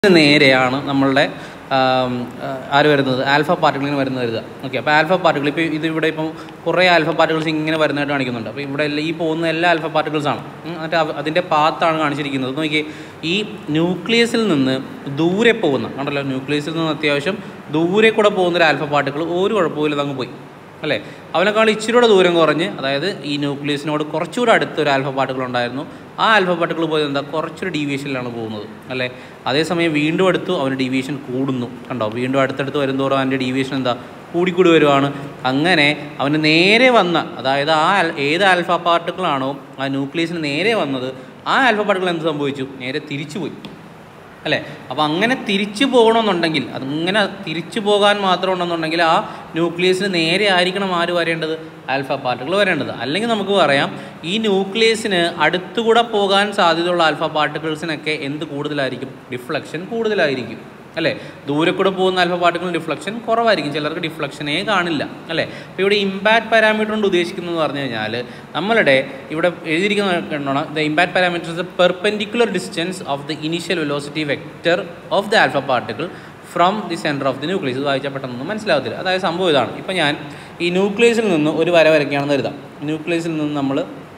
ഇതിന് നേരെയാണ് നമ്മളുടെ ആം, ആ, ആര് വരുന്നത് ആൽഫ പാർട്ടിക്കിളിന് വരുന്നത് കരുതുക ഓക്കെ അപ്പോൾ ആൽഫ പാർട്ടിക്കിൾ ഇപ്പോൾ ഇത് ഇവിടെ ഇപ്പം കുറേ ആൽഫ പാർട്ടിക്കിൾസ് ഇങ്ങനെ വരുന്നതായിട്ട് കാണിക്കുന്നുണ്ട് അപ്പോൾ ഇവിടെ എല്ലാം ഈ പോകുന്ന എല്ലാ ആൽഫ പാർട്ടിക്കിൾസ് ആണ് ഉം, എന്നിട്ട് അവ- അതിൻ്റെ പാത്താണ് കാണിച്ചിരിക്കുന്നത് നോക്കിയേ ഈ ന്യൂക്ലിയസിൽ നിന്ന് ദൂരെ പോകുന്ന കണ്ടല്ലോ ന്യൂക്ലിയസിൽ നിന്ന് അത്യാവശ്യം ദൂരെ കൂടെ പോകുന്ന ഒരു ആൽഫ പാർട്ടിക്കിൾ ഒരു കുഴപ്പമില്ല അങ്ങ് പോയി അല്ലേ അവനേക്കാൾ ഇച്ചിരി കൂടെ ദൂരം കുറഞ്ഞ് അതായത് ഈ ന്യൂക്ലിയസിനോട് കുറച്ചുകൂടെ അടുത്ത് ഒരു ആൽഫ പാർട്ടിക്കിൾ ഉണ്ടായിരുന്നു ആ ആൽഫ പാർട്ടിക്കിൾ പോയത് എന്താ കുറച്ചൊരു ഡീവിയേഷനിലാണ് പോകുന്നത് അല്ലേ അതേസമയം വീണ്ടും അടുത്തു അവന് ഡീവിയേഷൻ കൂടുന്നു കണ്ടോ വീണ്ടും അടുത്തടുത്ത് വരുന്തോറും അവൻ്റെ ഡീവിയേഷൻ എന്താ കൂടിക്കൂടി വരുവാണ് അങ്ങനെ അവന് നേരെ വന്ന അതായത് ആ ആൽ- ഏത് ആൽഫ പാർട്ടിക്കിളാണോ ആ ന്യൂക്ലിയസിന് നേരെ വന്നത് ആ ആൽഫ പാർട്ടിക്കിൾ എന്ത് സംഭവിച്ചു നേരെ തിരിച്ചു പോയി അല്ലേ അപ്പോൾ അങ്ങനെ തിരിച്ചു പോകണമെന്നുണ്ടെങ്കിൽ അതിങ്ങനെ തിരിച്ചു പോകാൻ മാത്രം ഉണ്ടെന്നുണ്ടെങ്കിൽ ആ ന്യൂക്ലിയസിന് നേരെ ആയിരിക്കണം ആര് വരേണ്ടത് ആൽഫ പാർട്ടിക്കിൾ വരേണ്ടത് അല്ലെങ്കിൽ നമുക്ക് പറയാം ഈ ന്യൂക്ലിയസിന് അടുത്തുകൂടെ പോകാൻ സാധ്യതയുള്ള ആൽഫ പാർട്ടിക്കിൾസിനൊക്കെ എന്ത് കൂടുതലായിരിക്കും ഡിഫ്ലക്ഷൻ കൂടുതലായിരിക്കും അല്ലേ ദൂരെ കൂടെ പോകുന്ന ആൽഫ പാർട്ടിക്കിൾ ഡിഫ്ലക്ഷൻ കുറവായിരിക്കും ചിലർക്ക് ഡിഫ്ലക്ഷനേ കാണില്ല അല്ലേ അപ്പോൾ ഇവിടെ ഇമ്പാക്ട് പാരാമീറ്റർ കൊണ്ട് ഉദ്ദേശിക്കുന്നത് എന്ന് പറഞ്ഞു കഴിഞ്ഞാൽ നമ്മളുടെ ഇവിടെ എഴുതിയിരിക്കുന്ന കണ്ടോണം the impact parameter is perpendicular distance of the initial velocity vector of the alpha particle from the centre of the nucleus ഇത് വായിച്ചാൽ പെട്ടെന്നൊന്നും മനസ്സിലാവത്തില്ല അതായത് സംഭവം ഇതാണ് ഇപ്പോൾ ഞാൻ ഈ ന്യൂക്ലിയസിൽ നിന്ന് ഒരു വര വരയ്ക്കുകയാണെന്ന് കരുതാം ന്യൂക്ലിയസിൽ നിന്ന് നമ്മൾ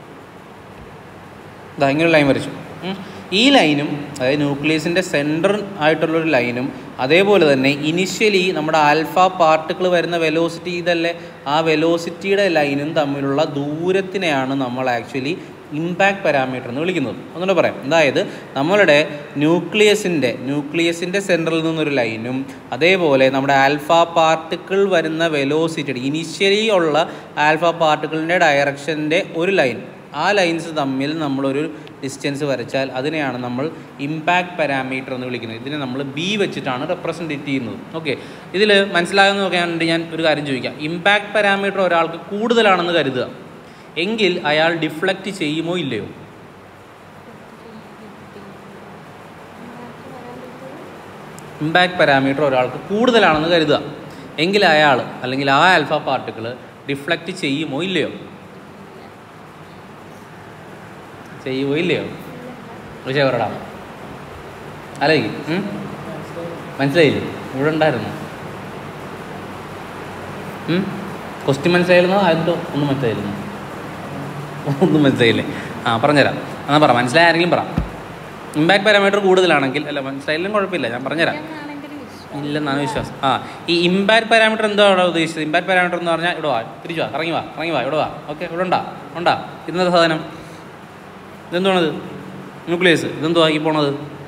ഇതാ ഇങ്ങനെ ഒരു ലൈൻ വരച്ചു ഉം. ഈ ലൈനും അതായത് ന്യൂക്ലിയസിൻ്റെ സെൻറ്റർ ആയിട്ടുള്ളൊരു ലൈനും അതേപോലെ തന്നെ ഇനിഷ്യലി നമ്മുടെ ആൽഫ പാർട്ടിക്കിൾ വരുന്ന വെലോസിറ്റി ഇതല്ലേ ആ വെലോസിറ്റിയുടെ ലൈനും തമ്മിലുള്ള ദൂരത്തിനെയാണ് നമ്മൾ ആക്ച്വലി ഇമ്പാക്ട് പാരാമീറ്റർ എന്ന് വിളിക്കുന്നത് ഒന്നുകൂടെ പറയാം അതായത് നമ്മളുടെ ന്യൂക്ലിയസിൻ്റെ ന്യൂക്ലിയസിൻ്റെ സെൻറ്ററിൽ നിന്നൊരു ലൈനും അതേപോലെ നമ്മുടെ ആൽഫ പാർട്ടിക്കിൾ വരുന്ന വെലോസിറ്റിയുടെ ഇനിഷ്യലി ഉള്ള ആൽഫ പാർട്ടിക്കിളിൻ്റെ ഡയറക്ഷൻ്റെ ഒരു ലൈൻ ആ ലൈൻസ് തമ്മിൽ നമ്മളൊരു ഡിസ്റ്റൻസ് വരച്ചാൽ അതിനെയാണ് നമ്മൾ ഇമ്പാക്ട് പാരാമീറ്റർ എന്ന് വിളിക്കുന്നത് ഇതിനെ നമ്മൾ ബി വെച്ചിട്ടാണ് റെപ്രസെൻറ്റേറ്റ് ചെയ്യുന്നത് ഓക്കെ ഇതിൽ മനസ്സിലാകുന്ന നോക്കാൻ വേണ്ടി ഞാൻ ഒരു കാര്യം ചോദിക്കാം ഇമ്പാക്ട് പാരാമീറ്റർ ഒരാൾക്ക് കൂടുതലാണെന്ന് കരുതുക എങ്കിൽ അയാൾ ഡിഫ്ലക്റ്റ് ചെയ്യുമോ ഇല്ലയോ ഇമ്പാക്ട് പാരാമീറ്റർ ഒരാൾക്ക് കൂടുതലാണെന്ന് കരുതുക എങ്കിൽ അയാൾ അല്ലെങ്കിൽ ആ ആൽഫ പാർട്ടിക്കിൾ ഡിഫ്ലക്റ്റ് ചെയ്യുമോ ഇല്ലയോ ചെയ്യുമോ ഇല്ലയോ പക്ഷേ പറടാ ആലോചിക്കും മനസ്സിലായില്ലേ ഇവിടെ ഉണ്ടായിരുന്നു ക്വസ്റ്റ്യൻ മനസ്സിലായിരുന്നു അതെന്തോ ഒന്നും മനസ്സിലായിരുന്നു ഒന്നും മനസ്സിലായില്ലേ ആ പറഞ്ഞുതരാം എന്നാൽ പറ മനസ്സിലായ ആരെങ്കിലും പറ ഇമ്പാക്ട് പാരാമീറ്റർ കൂടുതലാണെങ്കിൽ അല്ല മനസ്സിലായാലും കുഴപ്പമില്ല ഞാൻ പറഞ്ഞുതരാം ഇല്ലെന്നാണ് വിശ്വാസം ആ ഈ ഇമ്പാക്ട് പാരാമീറ്റർ എന്തോ അവിടെ ഉദ്ദേശിച്ചത് ഇമ്പാക്ട് പാരാമീറ്റർ എന്ന് പറഞ്ഞാൽ ഇവിടെ വാ തിരിച്ചു വാ ഇറങ്ങി വാ ഇറങ്ങി വാ ഇവിടെ വാ ഓക്കെ ഇവിടെ ഉണ്ടാ ഉണ്ടാ ഇന്നത്തെ സാധനം ഇതെന്തുവാണത് ന്യൂക്ലിയസ് ഇതെന്തുവാ ഈ പോണത്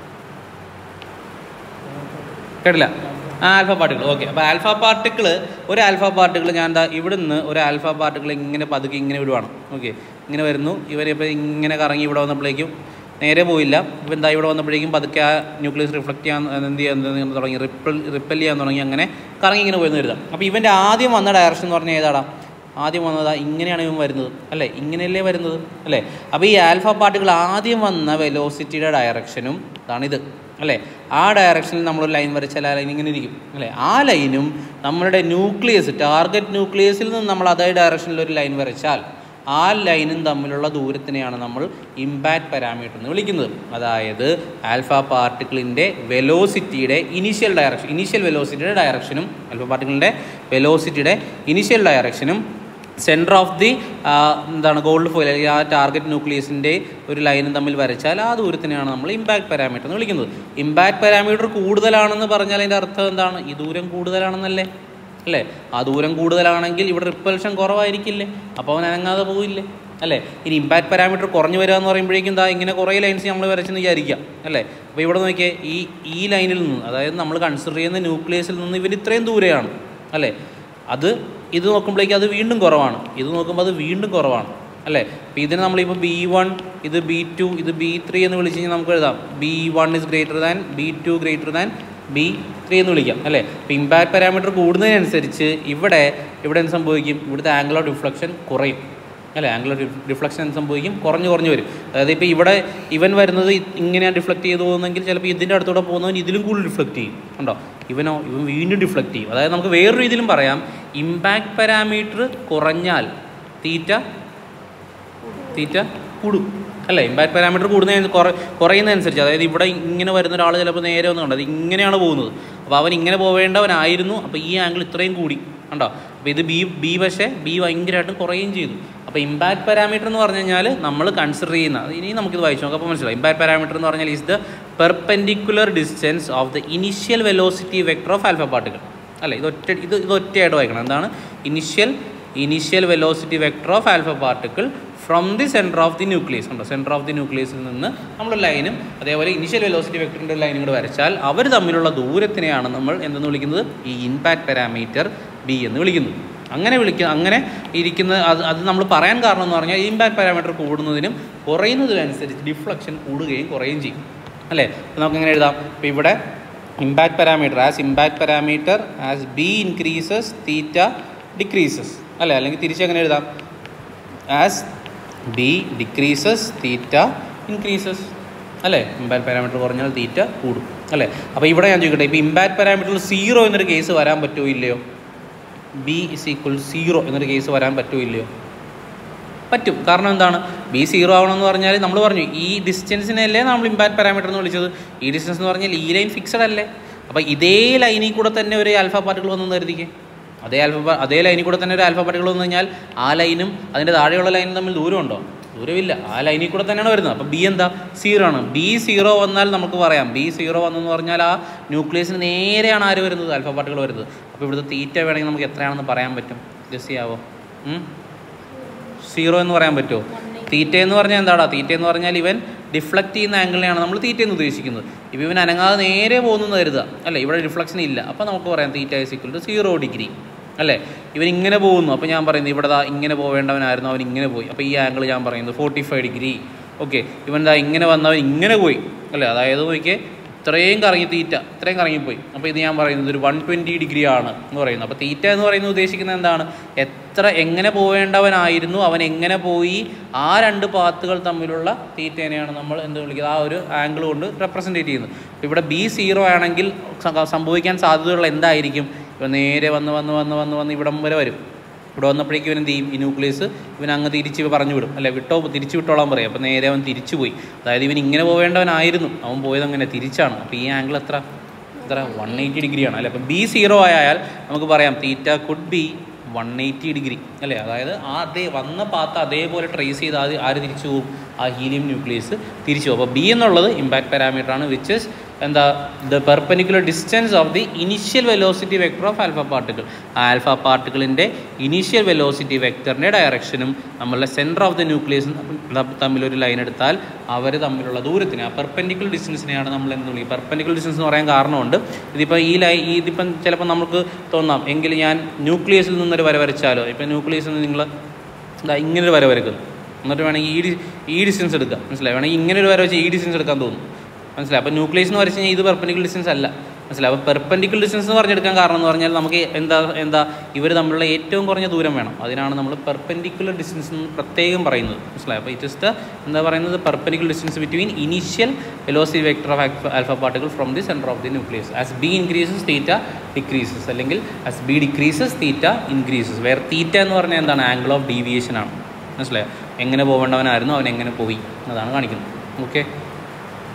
കേട്ടില്ല ആ ആൽഫ പാർട്ടിക്കിൾ ഓക്കെ അപ്പോൾ ആൽഫ പാർട്ടിക്കിൾ ഒരു ആൽഫ പാർട്ടിക്കിൾ ഞാൻ എന്താ ഇവിടുന്ന് ഒരു ആൽഫ പാർട്ടിക്കിൾ ഇങ്ങനെ പതുക്കെ ഇങ്ങനെ വിടുവാണ് ഓക്കെ ഇങ്ങനെ വരുന്നു ഇവരിപ്പോൾ ഇങ്ങനെ കറങ്ങി ഇവിടെ വന്നപ്പോഴേക്കും നേരെ പോയില്ല ഇപ്പം എന്താ ഇവിടെ വന്നപ്പോഴേക്കും പതുക്കെ ആ ന്യൂക്ലിയസ് റിഫ്ലക്റ്റ് ചെയ്യാൻ എന്ത് ചെയ്യാൻ എന്ത് തുടങ്ങി റിപ്പൽ റിപ്പൽ ചെയ്യാൻ തുടങ്ങി അങ്ങനെ കറങ്ങി ഇങ്ങനെ പോയെന്ന് കരുതാം അപ്പോൾ ഇവൻ്റെ ആദ്യം വന്ന ഡയറക്ഷൻ എന്ന് പറഞ്ഞാൽ ഏതാടാ ആദ്യം വന്നത് ഇങ്ങനെയാണ് ഇവൻ വരുന്നത് അല്ലേ ഇങ്ങനെയല്ലേ വരുന്നത് അല്ലേ അപ്പോൾ ഈ ആൽഫ പാർട്ടികൾ ആദ്യം വന്ന വെലോസിറ്റിയുടെ ഡയറക്ഷനും ഇതാണിത് അല്ലേ ആ ഡയറക്ഷനിൽ നമ്മളൊരു ലൈൻ വരച്ചാൽ ആ ലൈൻ ഇങ്ങനെ ഇരിക്കും അല്ലേ ആ ലൈനും നമ്മളുടെ ന്യൂക്ലിയസ് ടാർഗറ്റ് ന്യൂക്ലിയസിൽ നിന്ന് നമ്മൾ അതേ ഡയറക്ഷനിൽ ഒരു ലൈൻ വരച്ചാൽ ആ ലൈനും തമ്മിലുള്ള ദൂരത്തിനെയാണ് നമ്മൾ ഇമ്പാക്ട് പാരാമീറ്റർ എന്ന് വിളിക്കുന്നത് അതായത് ആൽഫ പാർട്ടിക്കിളിൻ്റെ വെലോസിറ്റിയുടെ ഇനീഷ്യൽ ഡയറക്ഷൻ ഇനീഷ്യൽ വെലോസിറ്റിയുടെ ഡയറക്ഷനും ആൽഫ പാർട്ടിക്കിളിൻ്റെ വെലോസിറ്റിയുടെ ഇനീഷ്യൽ ഡയറക്ഷനും സെൻറ്റർ ഓഫ് ദി എന്താണ് ഗോൾഡ് ഫോയിൽ അല്ലെങ്കിൽ ആ ടാർഗറ്റ് ന്യൂക്ലിയസിൻ്റെ ഒരു ലൈനും തമ്മിൽ വരച്ചാൽ ആ ദൂരത്തിനെയാണ് നമ്മൾ ഇമ്പാക്ട് പാരാമീറ്റർ എന്ന് വിളിക്കുന്നത് ഇമ്പാക്ട് പാരാമീറ്റർ കൂടുതലാണെന്ന് പറഞ്ഞാൽ അതിൻ്റെ അർത്ഥം എന്താണ് ഈ ദൂരം കൂടുതലാണെന്നല്ലേ അല്ലേ ആ ദൂരം കൂടുതലാണെങ്കിൽ ഇവിടെ റിപ്പൽഷൻ കുറവായിരിക്കില്ലേ അപ്പോൾ അവൻ അനങ്ങാതെ പോയില്ലേ അല്ലേ ഇനി ഇമ്പാക്ട് പാരാമീറ്റർ കുറഞ്ഞു വരിക എന്ന് പറയുമ്പോഴേക്കും എന്താ ഇങ്ങനെ കുറേ ലൈൻസ് നമ്മൾ വരച്ചെന്ന് വിചാരിക്കാം അല്ലേ അപ്പോൾ ഇവിടെ നോക്കിയേ ഈ ഈ ലൈനിൽ നിന്ന് അതായത് നമ്മൾ കൺസിഡർ ചെയ്യുന്ന ന്യൂക്ലിയസിൽ നിന്ന് ഇവർ ഇത്രയും ദൂരെയാണ് അല്ലേ അത് ഇത് നോക്കുമ്പോഴേക്കും അത് വീണ്ടും കുറവാണ് ഇത് നോക്കുമ്പോൾ അത് വീണ്ടും കുറവാണ് അല്ലേ അപ്പോൾ ഇതിന് നമ്മളിപ്പോൾ ബി വൺ ഇത് ബി ടു ഇത് ബി ത്രീ എന്ന് വിളിച്ച് കഴിഞ്ഞാൽ നമുക്ക് എഴുതാം B one is greater than B two greater than B three എന്ന് വിളിക്കാം അല്ലേ അപ്പോൾ ഇമ്പാക്ട് പാരാമീറ്റർ കൂടുന്നതിനനുസരിച്ച് ഇവിടെ ഇവിടെ എന്ത് സംഭവിക്കും ഇവിടുത്തെ ആംഗിൾ ഓഫ് ഡിഫ്ലക്ഷൻ കുറയും അല്ലേ ആംഗിൾ ഓഫ് ഡിഫ്ലക്ഷൻ എന്ത് സംഭവിക്കും കുറഞ്ഞു കുറഞ്ഞു വരും അതായത് ഇപ്പോൾ ഇവിടെ ഇവൻ വരുന്നത് ഇങ്ങനെയാണ് ഡിഫ്ലക്റ്റ് ചെയ്തു പോകുന്നെങ്കിൽ ചിലപ്പോൾ ഇതിൻ്റെ അടുത്തൂടെ പോകുന്നവൻ ഇതിലും കൂടുതൽ ഡിഫ്ലക്റ്റ് ചെയ്യും ഉണ്ടോ ഇവനോ ഇവൻ വീണ്ടും ഡിഫ്ലക്റ്റ് ചെയ്യും അതായത് നമുക്ക് വേറൊരു രീതിയിലും പറയാം ഇമ്പാക്ട് പാരാമീറ്റർ കുറഞ്ഞാൽ തീറ്റ തീറ്റ കൂടും അല്ലേ ഇമ്പാക്ട് പാരാമീറ്റർ കൂടുന്നതിന് കുറ കുറയുന്നതനുസരിച്ച് അതായത് ഇവിടെ ഇങ്ങനെ വരുന്ന ഒരാൾ ചിലപ്പോൾ നേരെ ഒന്നും കണ്ടത് ഇങ്ങനെയാണ് പോകുന്നത് അപ്പോൾ അവൻ ഇങ്ങനെ പോവേണ്ടവനായിരുന്നു അപ്പോൾ ഈ ആംഗിൾ ഇത്രയും കൂടി കണ്ടോ അപ്പോൾ ഇത് ബി ബി പക്ഷേ ബി ഭയങ്കരമായിട്ടും കുറയുകയും ചെയ്തു അപ്പോൾ ഇമ്പാക്ട് പാരാമീറ്റർ എന്ന് പറഞ്ഞു കഴിഞ്ഞാൽ നമ്മൾ കൺസിഡർ ചെയ്യുന്ന ഇനി നമുക്കിത് വായിച്ചു നോക്കാം അപ്പോൾ മനസ്സിലായി ഇമ്പാക്ട് പാരാമീറ്റർ എന്ന് പറഞ്ഞാൽ is the perpendicular distance of the initial velocity vector of alpha particle അല്ലേ ഇത് ഒറ്റ ഇത് ഇത് ഒറ്റയായിട്ട് വായിക്കണം എന്താണ് initial initial velocity vector of alpha particle from the centre of the nucleus ഉണ്ടോ സെൻറ്റർ ഓഫ് ദി ന്യൂക്ലിയസിൽ നിന്ന് നമ്മൾ ലൈനും അതേപോലെ ഇനിഷ്യൽ വെലോസിറ്റി വെക്ടറിൻ്റെ ലൈനും കൂടെ വരച്ചാൽ അവർ തമ്മിലുള്ള ദൂരത്തിനെയാണ് നമ്മൾ എന്തെന്ന് വിളിക്കുന്നത് ഈ ഇമ്പാക്ട് പാരാമീറ്റർ ബി എന്ന് വിളിക്കുന്നത് അങ്ങനെ വിളിക്കുക അങ്ങനെ ഇരിക്കുന്ന അത് അത് നമ്മൾ പറയാൻ കാരണം എന്ന് പറഞ്ഞാൽ ഇമ്പാക്ട് പാരാമീറ്റർ കൂടുന്നതിനും കുറയുന്നതിനും അനുസരിച്ച് ഡിഫ്ലക്ഷൻ കൂടുകയും കുറയുകയും ചെയ്യും അല്ലേ അപ്പോൾ നമുക്ക് എങ്ങനെ എഴുതാം ഇപ്പോൾ ഇവിടെ impact parameter as impact parameter as B increases theta decreases അല്ലേ അല്ലെങ്കിൽ തിരിച്ചെങ്ങനെ എഴുതാം as B decreases theta increases അല്ലേ ഇമ്പാക്ട് പാരാമീറ്റർ കുറഞ്ഞാൽ തീറ്റ കൂടും അല്ലേ അപ്പോൾ ഇവിടെ ഞാൻ ചോദിക്കട്ടെ ഇപ്പോൾ ഇമ്പാക്ട് പാരാമീറ്ററിൽ സീറോ എന്നൊരു കേസ് വരാൻ പറ്റുമോ ഇല്ലയോ ബി ഇസ് ഈക്വൽ സീറോ എന്നൊരു കേസ് വരാൻ പറ്റുമോ ഇല്ലയോ പറ്റും കാരണം എന്താണ് ബി സീറോ ആവണമെന്ന് പറഞ്ഞാൽ നമ്മൾ പറഞ്ഞു ഈ ഡിസ്റ്റൻസിനല്ലേ നമ്മൾ ഇമ്പാക്ട് പാരാമീറ്റർ എന്ന് വിളിച്ചത് ഈ ഡിസ്റ്റൻസ് എന്ന് പറഞ്ഞാൽ ഈ ലൈൻ ഫിക്സഡ് അല്ലേ അപ്പോൾ ഇതേ ലൈനിൽ കൂടെ തന്നെ ഒരു ആൽഫ പാർട്ടികൾ വന്നു കരുതിക്കേ അതേ ആൽഫ അതേ ലൈനിൽ കൂടെ തന്നെ ഒരു ആൽഫ പാർട്ടികൾ വന്നു കഴിഞ്ഞാൽ ആ ലൈനും അതിൻ്റെ താഴെയുള്ള ലൈനും തമ്മിൽ ദൂരമുണ്ടോ ദൂരമില്ല ആ ലൈനിൽ കൂടെ തന്നെയാണ് വരുന്നത് അപ്പോൾ ബി എന്താ സീറോ ആണ് ബി സീറോ വന്നാൽ നമുക്ക് പറയാം ബി സീറോ വന്നെന്ന് പറഞ്ഞാൽ ആ ന്യൂക്ലിയസിന് നേരെയാണ് ആര് വരുന്നത് ആൽഫ പാർട്ടികൾ വരുന്നത് അപ്പോൾ ഇവിടുത്തെ തീറ്റ വേണമെങ്കിൽ നമുക്ക് എത്രയാണെന്ന് പറയാൻ പറ്റും ഗസ് ചെയ്യാവോ ഉം? സീറോ എന്ന് പറയാൻ പറ്റുമോ തീറ്റ എന്ന് പറഞ്ഞാൽ എന്താടാ തീറ്റ എന്ന് പറഞ്ഞാൽ ഇവൻ ഡിഫ്ലക്റ്റ് ചെയ്യുന്ന ആംഗിളിനെയാണ് നമ്മൾ തീറ്റ എന്ന് ഉദ്ദേശിക്കുന്നത് ഇപ്പോൾ ഇവൻ അനങ്ങാതെ നേരെ പോകുന്നു കരുതുക അല്ലേ ഇവിടെ റിഫ്ലക്ഷൻ ഇല്ല അപ്പോൾ നമുക്ക് പറയാം theta is equal to zero degree അല്ലേ ഇവൻ ഇങ്ങനെ പോകുന്നു അപ്പോൾ ഞാൻ പറയുന്നത് ഇവിടെ ദാ ഇങ്ങനെ പോവേണ്ടവനായിരുന്നു അവൻ ഇങ്ങനെ പോയി അപ്പോൾ ഈ ആംഗിൾ ഞാൻ പറയുന്നത് ഫോർട്ടി ഫൈവ് ഡിഗ്രി ഓക്കെ ഇവൻ ദാ ഇങ്ങനെ വന്നവൻ ഇങ്ങനെ പോയി അല്ലേ അതായത് നോക്കിയേ ഇത്രയും കറങ്ങി തീറ്റ ഇത്രയും കറങ്ങിപ്പോയി അപ്പോൾ ഇത് ഞാൻ പറയുന്നത് ഒരു വൺ ട്വൻറ്റി ഡിഗ്രി ആണ് എന്ന് പറയുന്നത് അപ്പോൾ തീറ്റ എന്ന് പറയുന്നത് ഉദ്ദേശിക്കുന്നത് എന്താണ് എത്ര എങ്ങനെ പോവേണ്ടവനായിരുന്നു അവൻ എങ്ങനെ പോയി ആ രണ്ട് പാത്തുകൾ തമ്മിലുള്ള തീറ്റേനെയാണ് നമ്മൾ എന്ത് വിളിക്കുന്നത് ആ ഒരു ആംഗിൾ കൊണ്ട് റെപ്രസെൻറ്റേറ്റ് ചെയ്യുന്നത് അപ്പോൾ ഇവിടെ ബി സീറോ ആണെങ്കിൽ സ- സംഭവിക്കാൻ സാധ്യതയുള്ള എന്തായിരിക്കും ഇപ്പോൾ നേരെ വന്ന് വന്ന് വന്ന് വന്ന് വന്ന് ഇവിടം വരെ വരും ഇവിടെ വന്നപ്പോഴേക്കും ഇവൻ എന്ത് ചെയ്യും ഈ ന്യൂക്ലിയസ് ഇവൻ അങ്ങ് തിരിച്ച് പറഞ്ഞു വിടും അല്ലെ വിട്ടോ തിരിച്ചു വിട്ടോളാൻ പറയും അപ്പോൾ നേരെ അവൻ തിരിച്ചു പോയി അതായത് ഇവൻ ഇങ്ങനെ പോവേണ്ടവനായിരുന്നു അവൻ പോയത് അങ്ങനെ തിരിച്ചാണ് അപ്പോൾ ഈ ആംഗിൾ എത്ര എത്ര വൺ എയ്റ്റി ഡിഗ്രിയാണ് അല്ലേ അപ്പം ബി സീറോ ആയാൽ നമുക്ക് പറയാം theta could be one eighty degree അല്ലേ അതായത് ആ അതേ വന്ന പാത്ത് അതേപോലെ ട്രേസ് ചെയ്ത് അത് ആര് തിരിച്ചു പോകും ആ ഹീലിയം ന്യൂക്ലിയസ് തിരിച്ചു പോകും അപ്പോൾ ബി എന്നുള്ളത് ഇമ്പാക്ട് പാരാമീറ്റർ ആണ് വിച്ച് ഇസ് എന്താ the perpendicular distance of the initial velocity vector of alpha particle ആ ആൽഫ പാർട്ടിക്കിളിൻ്റെ ഇനീഷ്യൽ വെലോസിറ്റി വെക്ടറിൻ്റെ ഡയറക്ഷനും നമ്മളുടെ സെൻറ്റർ ഓഫ് ദി ന്യൂക്ലിയസും തമ്മിലൊരു ലൈൻ എടുത്താൽ അവർ തമ്മിലുള്ള ദൂരത്തിന് ആ പെർപ്പൻഡിക്കുലർ ഡിസ്റ്റൻസിനെയാണ് നമ്മൾ എന്ന് വിളിക്കുക പെർപ്പൻഡിക്കുലർ ഡിസ്റ്റൻസ് എന്ന് പറയാൻ കാരണമുണ്ട് ഇതിപ്പോൾ ഈ ലൈ ഇതിപ്പം ചിലപ്പോൾ നമുക്ക് തോന്നാം എങ്കിൽ ഞാൻ ന്യൂക്ലിയസിൽ നിന്നൊരു വര വരച്ചാലോ ഇപ്പം ന്യൂക്ലിയസിൽ നിന്ന് നിങ്ങൾ ഇതാ ഇങ്ങനൊരു വര വരക്കുന്നു എന്നിട്ട് വേണമെങ്കിൽ ഈ ഡി- ഈ ഡിസ്റ്റൻസ് എടുക്കാം മനസ്സിലായി വേണമെങ്കിൽ ഇങ്ങനെ ഒരു വര വെച്ച് ഈ ഡിസ്റ്റൻസ് എടുക്കാൻ തോന്നും മനസ്സിലായി അപ്പോൾ ന്യൂക്ലിയസ് എന്ന് വരച്ച് കഴിഞ്ഞാൽ ഇത് പെർപ്പൻഡിക്കുലർ ഡിസ്റ്റൻസ് അല്ല മനസ്സിലായി അപ്പോൾ പെർപ്പൻഡിക്കുലർ ഡിസ്റ്റൻസ് എന്ന് പറഞ്ഞെടുക്കാൻ കാരണം എന്ന് പറഞ്ഞാൽ നമുക്ക് എന്താ എന്താ ഇവർ തമ്മിലുള്ള ഏറ്റവും കുറഞ്ഞ ദൂരം വേണം അതിനാണ് നമ്മൾ പെർപ്പൻഡിക്കുലർ ഡിസ്റ്റൻസ് എന്ന് പ്രത്യേകം പറയുന്നത് മനസ്സിലായി അപ്പോൾ ഇറ്റ് ഇസ് ദ എന്താ പറയുന്നത് perpendicular distance between initial velocity vector of alpha particle from the centre of the nucleus as B increases theta decreases അല്ലെങ്കിൽ as B decreases theta increases വേറെ തീറ്റ എന്ന് പറഞ്ഞാൽ എന്താണ് ആംഗിൾ ഓഫ് ഡീവിയേഷൻ ആണ് മനസ്സിലായോ എങ്ങനെ പോകേണ്ടവനായിരുന്നു അവൻ എങ്ങനെ പോയി എന്നതാണ് കാണിക്കുന്നത് ഓക്കെ